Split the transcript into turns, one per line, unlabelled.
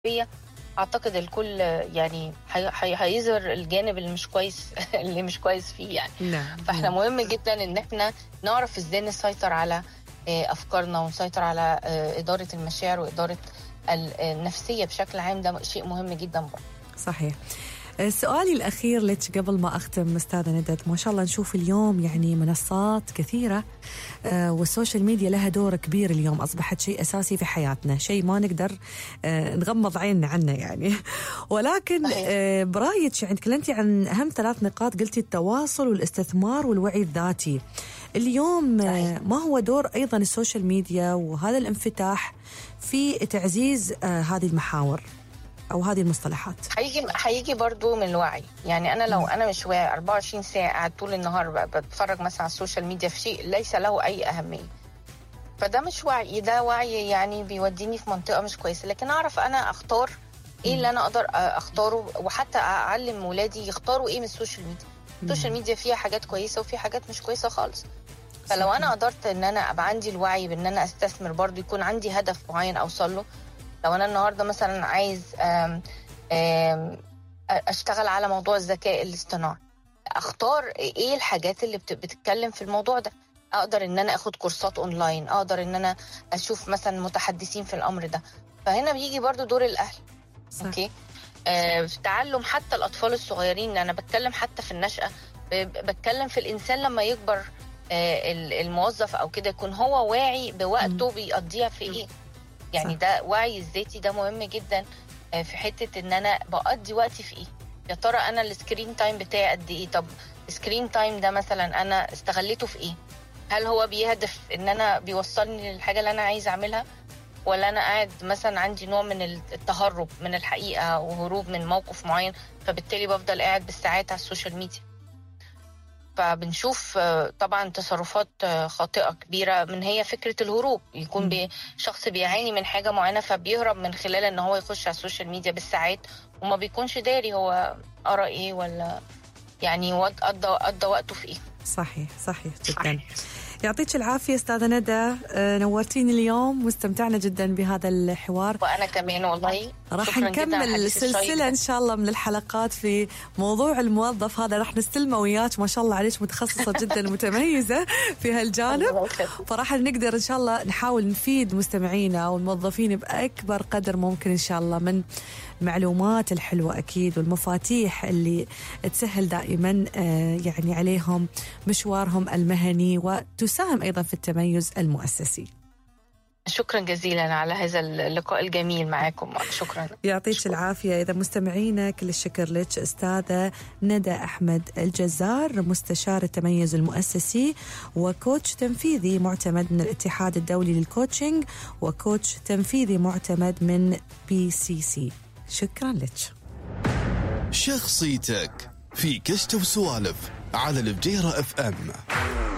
فيا اعتقد الكل يعني هي- هي- هيظهر الجانب اللي مش كويس اللي مش كويس فيه يعني
نعم
فاحنا مهم جدا ان احنا نعرف ازاي نسيطر على آه، افكارنا ونسيطر على آه، اداره المشاعر واداره ال- النفسيه بشكل عام ده شيء مهم جدا برضه
صحيح سؤالي الأخير لك قبل ما أختم أستاذة ندت ما شاء الله نشوف اليوم يعني منصات كثيرة آه، والسوشيال ميديا لها دور كبير اليوم أصبحت شيء أساسي في حياتنا شيء ما نقدر آه، نغمض عيننا عنه يعني ولكن
صحيح.
آه، برأيك يعني تكلمتي عن أهم ثلاث نقاط قلتي التواصل والاستثمار والوعي الذاتي اليوم آه،
صحيح.
ما هو دور أيضا السوشيال ميديا وهذا الانفتاح في تعزيز آه، هذه المحاور أو هذه المصطلحات
هيجي هيجي برضو من الوعي يعني انا لو انا مش واعي 24 ساعه قاعد طول النهار ب- بتفرج مثلا على السوشيال ميديا في شيء ليس له اي اهميه فده مش وعي ده وعي يعني بيوديني في منطقه مش كويسه لكن اعرف انا اختار ايه اللي انا اقدر اختاره وحتى اعلم ولادي يختاروا ايه من السوشيال ميديا السوشيال ميديا فيها حاجات كويسه وفيها حاجات مش كويسه خالص فلو
صحيح.
انا قدرت ان انا ابقى عندي الوعي بان انا استثمر برضو يكون عندي هدف معين اوصل له لو انا النهارده مثلا عايز آم آم اشتغل على موضوع الذكاء الاصطناعي اختار ايه الحاجات اللي بت- بتتكلم في الموضوع ده اقدر ان انا اخد كورسات اونلاين اقدر ان انا اشوف مثلا متحدثين في الامر ده فهنا بيجي برضو دور الاهل
صح.
اوكي آه في تعلم حتى الاطفال الصغيرين انا بتكلم حتى في النشأة ب- بتكلم في الانسان لما يكبر آه ال- الموظف او كده يكون هو واعي بوقته بيقضيها في ايه يعني
صح.
ده وعي الذاتي ده مهم جدا آه، في حته ان انا بقضي وقتي في ايه يا ترى انا السكرين تايم بتاعي قد ايه طب السكرين تايم ده مثلا انا استغليته في ايه هل هو بيهدف ان انا بيوصلني للحاجه اللي انا عايز اعملها ولا انا قاعد مثلا عندي نوع من التهرب من الحقيقه وهروب من موقف معين فبالتالي بفضل قاعد بالساعات على السوشيال ميديا فبنشوف آه، طبعا تصرفات آه، خاطئه كبيره من هي فكره الهروب يكون بي شخص بيعاني من حاجه معينه فبيهرب من خلال ان هو يخش على السوشيال ميديا بالساعات وما بيكونش داري هو قرا ايه ولا يعني ود- قضى قضى وقته في ايه
صحيح صحيح جدا
صحيح.
يعطيك العافية أستاذة ندى آه، نورتيني اليوم واستمتعنا جدا بهذا الحوار
وانا كمان والله
راح
شكراً جداً على
نكمل
الحديث الشيق
سلسلة
ده.
إن شاء الله من الحلقات في موضوع الموظف هذا راح نستلمه وياك ما شاء الله عليك متخصصة جدا متميزة في هالجانب
الله يخليك.
فراح نقدر إن شاء الله نحاول نفيد مستمعينا والموظفين بأكبر قدر ممكن إن شاء الله من المعلومات الحلوة أكيد والمفاتيح اللي تسهل دائما آه، يعني عليهم مشوارهم المهني وتساهم أيضا في التميز المؤسسي
شكرا جزيلا على هذا اللقاء الجميل معاكم شكرا
يعطيك
شكراً.
العافية إذا مستمعينا كل الشكر لك أستاذة ندى أحمد الجزار مستشار التميز المؤسسي وكوتش تنفيذي معتمد من الاتحاد الدولي للكوتشنج وكوتش تنفيذي معتمد من بي سي سي شكرا لك
شخصيتك في كشة وسوالف على الفجيرة اف ام